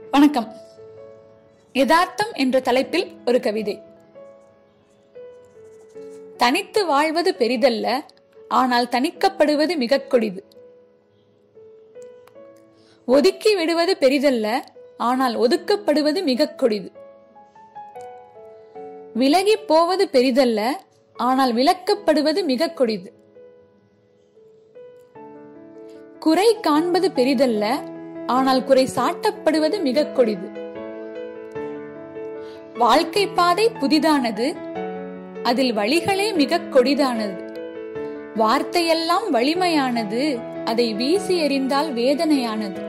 வணக்கம் யதார்த்தம் என்ற தலைப்பில் ஒரு கவிதை தனித்து வாழ்வது பெரிதல்ல ஆனால் தணிக்கப்படுவது மிகக் கொடிது ஒதுக்கி விடுவது பெரிதல்ல ஆனால் ஒதுக்கப்படுவது மிகக் கொடிது விலகி போவது பெரிதல்ல ஆனால் விலக்கப்படுவது மிகக் கொடிது குறை காண்பது பெரிதல்ல ஆனால் குறை சாட்டப்படுவது மிகக் கொடிது வாழ்க்கை பாதை புதிதானது அதில் வழிகளே மிகக் கொடிதானது வார்த்தையெல்லாம் வலிமையானது அதை வீசி எறிந்தால் வேதனையானது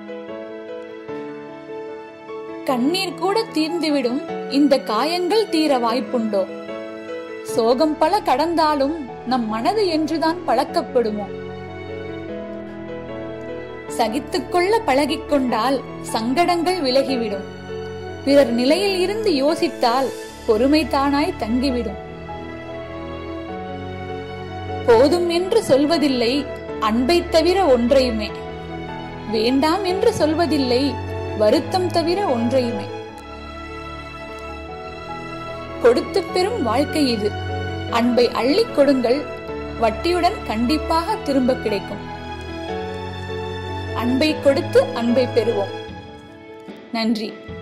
கண்ணீர் கூட தீர்ந்துவிடும் இந்த காயங்கள் தீர வாய்ப்புண்டோ சோகம் பல கடந்தாலும் நம் மனது என்றுதான் பழக்கப்படுமோ சகித்துக்கொள்ள பழகிக்கொண்டால் சங்கடங்கள் விலகிவிடும் பிறர் நிலையில் இருந்து யோசித்தால் பொறுமை தானாய் தங்கிவிடும் போதும் என்று சொல்வதில்லை அன்பை தவிர ஒன்றையுமே வேண்டாம் என்று சொல்வதில்லை வருத்தம் தவிர ஒன்றையுமே கொடுத்து பெறும் வாழ்க்கை இது அன்பை அள்ளிக் கொடுங்கள் வட்டியுடன் கண்டிப்பாக திரும்ப கிடைக்கும் அன்பை கொடுத்து அன்பை பெறுவோம் நன்றி